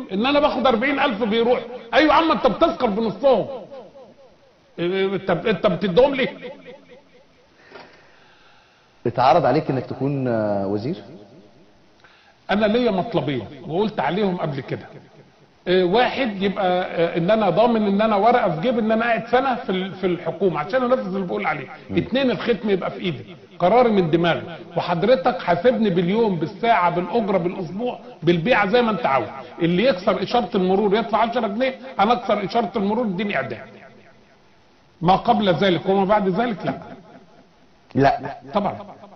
ان انا باخد 40000 بيروح ايوه يا عم انت بتسكر بنصهم إيه، انت انت بتديهم ليه اتعرض عليك انك تكون آه، وزير انا ليا مطلبين وقلت عليهم قبل كده آه، واحد يبقى آه، ان انا ضامن ان انا ورقه في جيب ان انا قاعد سنه في ال- في الحكومه عشان انفذ اللي بقول عليه اتنين الختم يبقى في ايدي قراري من دماغي وحضرتك حاسبني باليوم بالساعه بالاجره بالاسبوع بالبيعه زي ما انت عاوز اللي يكسر اشاره المرور يدفع 10 جنيه انا اكسر اشاره المرور اديني اعدام ما قبل ذلك وما بعد ذلك لا لا طبعا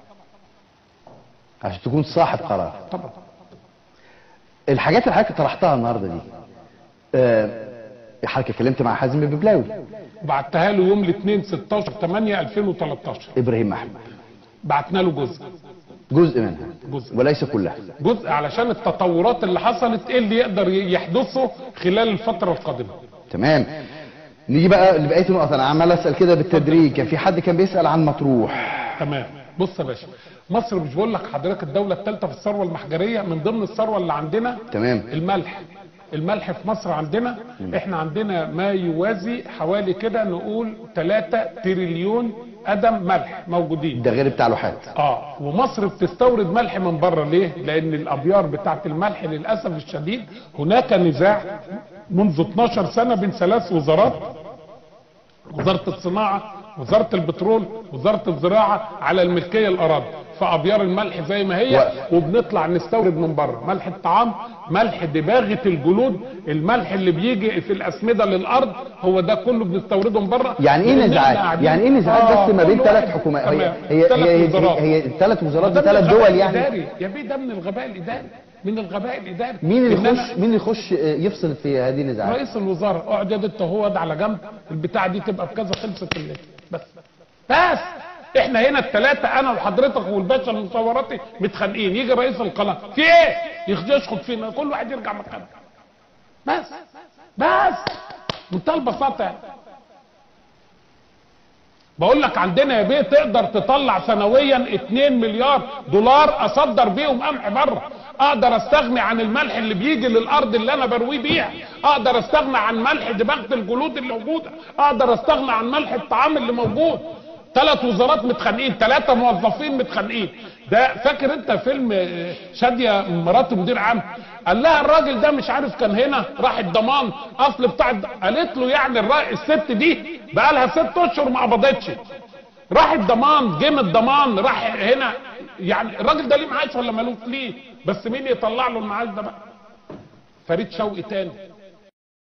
عشان تكون صاحب قرار طبعا الحاجات اللي حضرتك طرحتها النهارده دي آه، حضرتك اتكلمت مع حازم ببلاوي بعتها له يوم الاثنين 16 8 2013 ابراهيم محمود بعتنا له جزء جزء منها جزء. وليس كلها جزء علشان التطورات اللي حصلت ايه اللي يقدر يحدثه خلال الفترة القادمة تمام نيجي بقى لبقيه النقط انا عمال اسال كده بالتدريج كان في حد كان بيسال عن مطروح تمام بص يا باشا مصر مش بقول لك حضرتك الدولة الثالثة في الثروة المحجرية من ضمن الثروة اللي عندنا تمام الملح الملح في مصر عندنا احنا عندنا ما يوازي حوالي كده نقول 3 تريليون قدم ملح موجودين ده غير بتاع لوحات اه ومصر بتستورد ملح من بره ليه؟ لان الابيار بتاعت الملح للاسف الشديد هناك نزاع منذ 12 سنه بين ثلاث وزارات وزاره الصناعه وزاره البترول وزاره الزراعه على الملكيه الاراضي فابيار الملح زي ما هي وبنطلع نستورد من بره ملح الطعام ملح دباغه الجلود الملح اللي بيجي في الاسمده للارض هو ده كله بنستورده من بره يعني ايه لأن نزاعات إحنا قاعدين- يعني ايه نزاعات آه، بس ما بين كل ثلاث واحد- حكومات هي تمام. هي ثلاث هي وزارات. هي الثلاث وزارات ده دي من ثلاث الغباء دول يعني الإداري. يا بيه ده من الغباء الاداري من الغباء الاداري مين اللي إن يخش أنا- مين اللي يخش آه، يفصل في هذه النزاعات رئيس الوزراء اقعد يا انت هو ده على جنب البتاع دي تبقى بكذا خلصت الليل بس بس احنا هنا الثلاثه انا وحضرتك والباشا المصوراتي متخانقين يجي رئيس القناه في ايه يخ- يشخط فينا كل واحد يرجع مكانه بس بس منتهى البساطه يعني بقول لك عندنا يا بيه تقدر تطلع سنويا 2 مليار دولار اصدر بيهم قمح بره اقدر استغني عن الملح اللي بيجي للارض اللي انا برويه بيها اقدر استغنى عن ملح دباغه الجلود اللي موجوده اقدر استغنى عن ملح الطعام اللي موجود ثلاث وزارات متخانقين ثلاثه موظفين متخانقين ده فاكر انت فيلم آه، شاديه مرات مدير عام قال لها الراجل ده مش عارف كان هنا راح الضمان اصل بتاع الد- قالت له يعني الرا- الست دي بقى لها ست اشهر ما قبضتش راح الضمان جه من الضمان راح هنا يعني الراجل ده ليه معاش ولا مالوش ليه بس مين يطلع له المعاش ده بقى فريد شوقي تاني